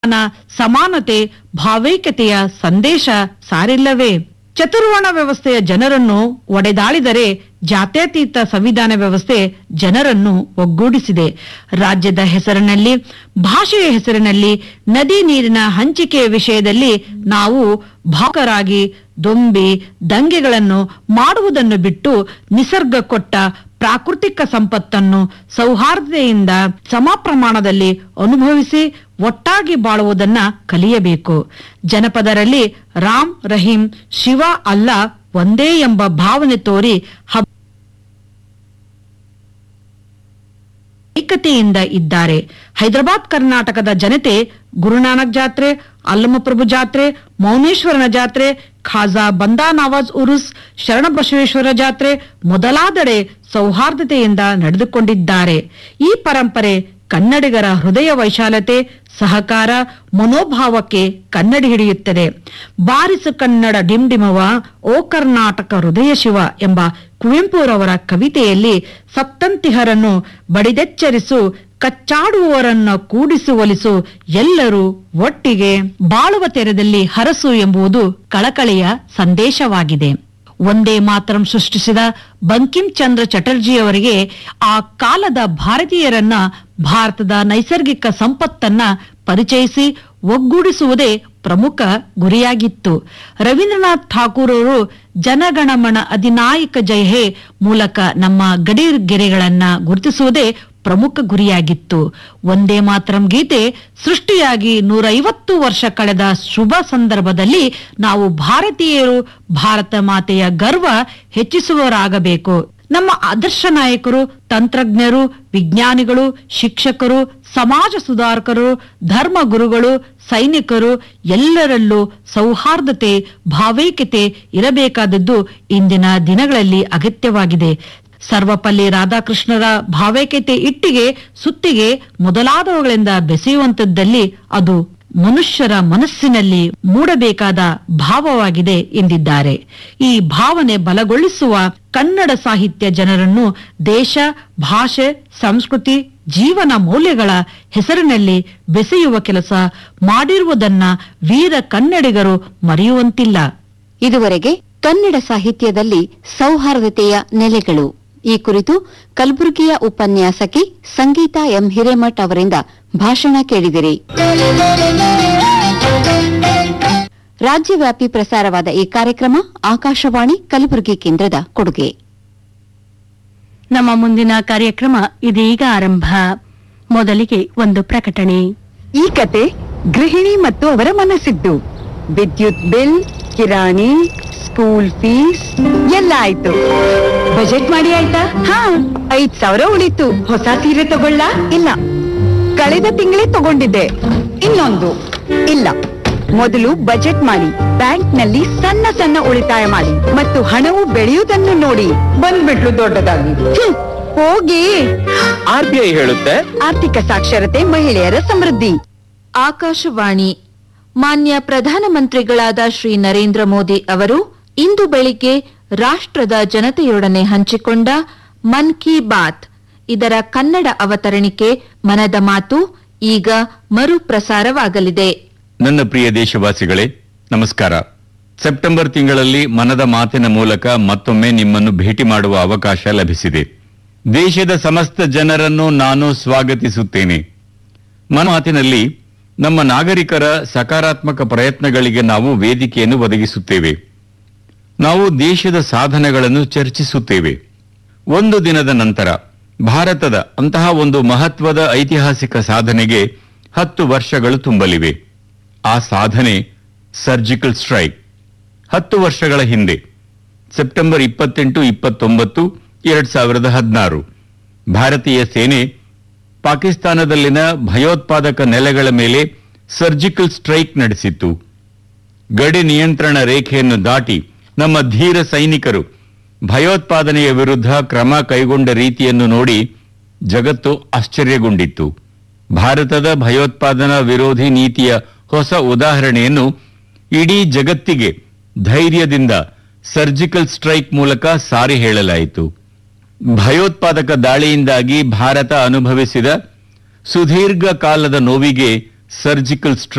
ಜ್ಞಾನ ಸಮಾನತೆ ಭಾವೈಕ್ಯತೆಯ ಸಂದೇಶ ಸಾರಿಲ್ಲವೇ ಚತುರ್ವರ್ಣ ವ್ಯವಸ್ಥೆಯ ಜನರನ್ನು ಒಡೆದಾಳಿದರೆ ಜಾತ್ಯತೀತ ಸಂವಿಧಾನ ವ್ಯವಸ್ಥೆ ಜನರನ್ನು ಒಗ್ಗೂಡಿಸಿದೆ ರಾಜ್ಯದ ಹೆಸರಿನಲ್ಲಿ ಭಾಷೆಯ ಹೆಸರಿನಲ್ಲಿ ನದಿ ನೀರಿನ ಹಂಚಿಕೆಯ ವಿಷಯದಲ್ಲಿ ನಾವು ಭಾಕರಾಗಿ ದೊಂಬಿ ದಂಗೆಗಳನ್ನು ಮಾಡುವುದನ್ನು ಬಿಟ್ಟು ನಿಸರ್ಗ ಕೊಟ್ಟ ಪ್ರಾಕೃತಿಕ ಸಂಪತ್ತನ್ನು ಸೌಹಾರ್ದತೆಯಿಂದ ಸಮ ಪ್ರಮಾಣದಲ್ಲಿ ಅನುಭವಿಸಿ ಒಟ್ಟಾಗಿ ಬಾಳುವುದನ್ನ ಕಲಿಯಬೇಕು ಜನಪದರಲ್ಲಿ ರಾಮ್ ರಹೀಂ ಶಿವ ಅಲ್ಲ ಒಂದೇ ಎಂಬ ಭಾವನೆ ತೋರಿ ಹಬ್ಬ ಐಕ್ಯತೆಯಿಂದ ಇದ್ದಾರೆ ಹೈದರಾಬಾದ್ ಕರ್ನಾಟಕದ ಜನತೆ ಗುರುನಾನಕ್ ಜಾತ್ರೆ ಅಲ್ಲಮಪ್ರಭು ಜಾತ್ರೆ ಮೌನೇಶ್ವರನ ಜಾತ್ರೆ ಖಾಜಾ ಬಂದಾ ನವಾಜ್ ಉರುಸ್ ಶರಣಬಸವೇಶ್ವರ ಜಾತ್ರೆ ಮೊದಲಾದೆಡೆ ಸೌಹಾರ್ದತೆಯಿಂದ ನಡೆದುಕೊಂಡಿದ್ದಾರೆ ಈ ಪರಂಪರೆ ಕನ್ನಡಿಗರ ಹೃದಯ ವೈಶಾಲತೆ ಸಹಕಾರ ಮನೋಭಾವಕ್ಕೆ ಕನ್ನಡಿ ಹಿಡಿಯುತ್ತದೆ ಬಾರಿಸು ಕನ್ನಡ ಡಿಂಡಿಮವ ಓ ಕರ್ನಾಟಕ ಹೃದಯ ಶಿವ ಎಂಬ ಕುವೆಂಪುರವರ ಕವಿತೆಯಲ್ಲಿ ಸಪ್ತಂತಿಹರನ್ನು ಬಡಿದೆಚ್ಚರಿಸು ಕಚ್ಚಾಡುವವರನ್ನ ಕೂಡಿಸು ಒಲಿಸು ಎಲ್ಲರೂ ಒಟ್ಟಿಗೆ ಬಾಳುವ ತೆರದಲ್ಲಿ ಹರಸು ಎಂಬುದು ಕಳಕಳಿಯ ಸಂದೇಶವಾಗಿದೆ ಒಂದೇ ಮಾತರಂ ಸೃಷ್ಟಿಸಿದ ಬಂಕಿಂ ಚಂದ್ರ ಚಟರ್ಜಿಯವರಿಗೆ ಆ ಕಾಲದ ಭಾರತೀಯರನ್ನ ಭಾರತದ ನೈಸರ್ಗಿಕ ಸಂಪತ್ತನ್ನ ಪರಿಚಯಿಸಿ ಒಗ್ಗೂಡಿಸುವುದೇ ಪ್ರಮುಖ ಗುರಿಯಾಗಿತ್ತು ರವೀಂದ್ರನಾಥ್ ಠಾಕೂರ್ ಅವರು ಜನಗಣಮನ ಅಧಿನಾಯಕ ಜಯ ಹೇ ಮೂಲಕ ನಮ್ಮ ಗಡಿ ಗೆರೆಗಳನ್ನ ಗುರುತಿಸುವುದೇ ಪ್ರಮುಖ ಗುರಿಯಾಗಿತ್ತು ಒಂದೇ ಮಾತರಂ ಗೀತೆ ಸೃಷ್ಟಿಯಾಗಿ ನೂರೈವತ್ತು ವರ್ಷ ಕಳೆದ ಶುಭ ಸಂದರ್ಭದಲ್ಲಿ ನಾವು ಭಾರತೀಯರು ಭಾರತ ಮಾತೆಯ ಗರ್ವ ಹೆಚ್ಚಿಸುವವರಾಗಬೇಕು ನಮ್ಮ ಆದರ್ಶ ನಾಯಕರು ತಂತ್ರಜ್ಞರು ವಿಜ್ಞಾನಿಗಳು ಶಿಕ್ಷಕರು ಸಮಾಜ ಸುಧಾರಕರು ಧರ್ಮ ಗುರುಗಳು ಸೈನಿಕರು ಎಲ್ಲರಲ್ಲೂ ಸೌಹಾರ್ದತೆ ಭಾವೈಕ್ಯತೆ ಇರಬೇಕಾದದ್ದು ಇಂದಿನ ದಿನಗಳಲ್ಲಿ ಅಗತ್ಯವಾಗಿದೆ ಸರ್ವಪಲ್ಲಿ ರಾಧಾಕೃಷ್ಣರ ಭಾವೈಕ್ಯತೆ ಇಟ್ಟಿಗೆ ಸುತ್ತಿಗೆ ಮೊದಲಾದವುಗಳಿಂದ ಬೆಸೆಯುವಂತದ್ದಲ್ಲಿ ಅದು ಮನುಷ್ಯರ ಮನಸ್ಸಿನಲ್ಲಿ ಮೂಡಬೇಕಾದ ಭಾವವಾಗಿದೆ ಎಂದಿದ್ದಾರೆ ಈ ಭಾವನೆ ಬಲಗೊಳಿಸುವ ಕನ್ನಡ ಸಾಹಿತ್ಯ ಜನರನ್ನು ದೇಶ ಭಾಷೆ ಸಂಸ್ಕೃತಿ ಜೀವನ ಮೌಲ್ಯಗಳ ಹೆಸರಿನಲ್ಲಿ ಬೆಸೆಯುವ ಕೆಲಸ ಮಾಡಿರುವುದನ್ನ ವೀರ ಕನ್ನಡಿಗರು ಮರೆಯುವಂತಿಲ್ಲ ಇದುವರೆಗೆ ಕನ್ನಡ ಸಾಹಿತ್ಯದಲ್ಲಿ ಸೌಹಾರ್ದತೆಯ ನೆಲೆಗಳು ಈ ಕುರಿತು ಕಲಬುರಗಿಯ ಉಪನ್ಯಾಸಕಿ ಸಂಗೀತಾ ಎಂ ಹಿರೇಮಠ್ ಅವರಿಂದ ಭಾಷಣ ಕೇಳಿದಿರಿ ರಾಜ್ಯವ್ಯಾಪಿ ಪ್ರಸಾರವಾದ ಈ ಕಾರ್ಯಕ್ರಮ ಆಕಾಶವಾಣಿ ಕಲಬುರಗಿ ಕೇಂದ್ರದ ಕೊಡುಗೆ ನಮ್ಮ ಮುಂದಿನ ಕಾರ್ಯಕ್ರಮ ಇದೀಗ ಆರಂಭ ಮೊದಲಿಗೆ ಒಂದು ಪ್ರಕಟಣೆ ಈ ಕತೆ ಗೃಹಿಣಿ ಮತ್ತು ಅವರ ಮನಸ್ಸಿದ್ದು ವಿದ್ಯುತ್ ಬಿಲ್ ಕಿರಾಣಿ ಸ್ಕೂಲ್ ಫೀಸ್ ಎಲ್ಲ ಆಯ್ತು ಬಜೆಟ್ ಮಾಡಿ ಆಯ್ತಾ ಹಾ ಐದ್ ಸಾವಿರ ಉಳಿತು ಹೊಸ ಸೀರೆ ತಗೊಳ್ಳ ಇಲ್ಲ ಕಳೆದ ತಿಂಗಳೇ ತಗೊಂಡಿದ್ದೆ ಇನ್ನೊಂದು ಇಲ್ಲ ಮೊದಲು ಬಜೆಟ್ ಮಾಡಿ ಬ್ಯಾಂಕ್ ನಲ್ಲಿ ಸಣ್ಣ ಸಣ್ಣ ಉಳಿತಾಯ ಮಾಡಿ ಮತ್ತು ಹಣವು ಬೆಳೆಯುವುದನ್ನು ನೋಡಿ ಬಂದ್ಬಿಟ್ಲು ದೊಡ್ಡದಾಗಿ ಹ್ಮ್, ಹೋಗಿ ಆರ್ಬಿಐ ಹೇಳುತ್ತೆ ಆರ್ಥಿಕ ಸಾಕ್ಷರತೆ ಮಹಿಳೆಯರ ಸಮೃದ್ಧಿ ಆಕಾಶವಾಣಿ ಮಾನ್ಯ ಪ್ರಧಾನಮಂತ್ರಿಗಳಾದ ಶ್ರೀ ನರೇಂದ್ರ ಮೋದಿ ಅವರು ಇಂದು ಬೆಳಿಗ್ಗೆ ರಾಷ್ಟ್ರದ ಜನತೆಯೊಡನೆ ಹಂಚಿಕೊಂಡ ಮನ್ ಕಿ ಬಾತ್ ಇದರ ಕನ್ನಡ ಅವತರಣಿಕೆ ಮನದ ಮಾತು ಈಗ ಮರುಪ್ರಸಾರವಾಗಲಿದೆ ನನ್ನ ಪ್ರಿಯ ದೇಶವಾಸಿಗಳೇ ನಮಸ್ಕಾರ ಸೆಪ್ಟೆಂಬರ್ ತಿಂಗಳಲ್ಲಿ ಮನದ ಮಾತಿನ ಮೂಲಕ ಮತ್ತೊಮ್ಮೆ ನಿಮ್ಮನ್ನು ಭೇಟಿ ಮಾಡುವ ಅವಕಾಶ ಲಭಿಸಿದೆ ದೇಶದ ಸಮಸ್ತ ಜನರನ್ನು ನಾನು ಸ್ವಾಗತಿಸುತ್ತೇನೆ ಮನ ಮಾತಿನಲ್ಲಿ ನಮ್ಮ ನಾಗರಿಕರ ಸಕಾರಾತ್ಮಕ ಪ್ರಯತ್ನಗಳಿಗೆ ನಾವು ವೇದಿಕೆಯನ್ನು ಒದಗಿಸುತ್ತೇವೆ ನಾವು ದೇಶದ ಸಾಧನೆಗಳನ್ನು ಚರ್ಚಿಸುತ್ತೇವೆ ಒಂದು ದಿನದ ನಂತರ ಭಾರತದ ಅಂತಹ ಒಂದು ಮಹತ್ವದ ಐತಿಹಾಸಿಕ ಸಾಧನೆಗೆ ಹತ್ತು ವರ್ಷಗಳು ತುಂಬಲಿವೆ ಆ ಸಾಧನೆ ಸರ್ಜಿಕಲ್ ಸ್ಟ್ರೈಕ್ ಹತ್ತು ವರ್ಷಗಳ ಹಿಂದೆ ಸೆಪ್ಟೆಂಬರ್ ಇಪ್ಪತ್ತೆಂಟು ಇಪ್ಪತ್ತೊಂಬತ್ತು ಎರಡ್ ಸಾವಿರದ ಹದಿನಾರು ಭಾರತೀಯ ಸೇನೆ ಪಾಕಿಸ್ತಾನದಲ್ಲಿನ ಭಯೋತ್ಪಾದಕ ನೆಲೆಗಳ ಮೇಲೆ ಸರ್ಜಿಕಲ್ ಸ್ಟ್ರೈಕ್ ನಡೆಸಿತ್ತು ಗಡಿ ನಿಯಂತ್ರಣ ರೇಖೆಯನ್ನು ದಾಟಿ ನಮ್ಮ ಧೀರ ಸೈನಿಕರು ಭಯೋತ್ಪಾದನೆಯ ವಿರುದ್ಧ ಕ್ರಮ ಕೈಗೊಂಡ ರೀತಿಯನ್ನು ನೋಡಿ ಜಗತ್ತು ಆಶ್ಚರ್ಯಗೊಂಡಿತ್ತು ಭಾರತದ ಭಯೋತ್ಪಾದನಾ ವಿರೋಧಿ ನೀತಿಯ ಹೊಸ ಉದಾಹರಣೆಯನ್ನು ಇಡೀ ಜಗತ್ತಿಗೆ ಧೈರ್ಯದಿಂದ ಸರ್ಜಿಕಲ್ ಸ್ಟ್ರೈಕ್ ಮೂಲಕ ಸಾರಿ ಹೇಳಲಾಯಿತು ಭಯೋತ್ಪಾದಕ ದಾಳಿಯಿಂದಾಗಿ ಭಾರತ ಅನುಭವಿಸಿದ ಸುದೀರ್ಘ ಕಾಲದ ನೋವಿಗೆ ಸರ್ಜಿಕಲ್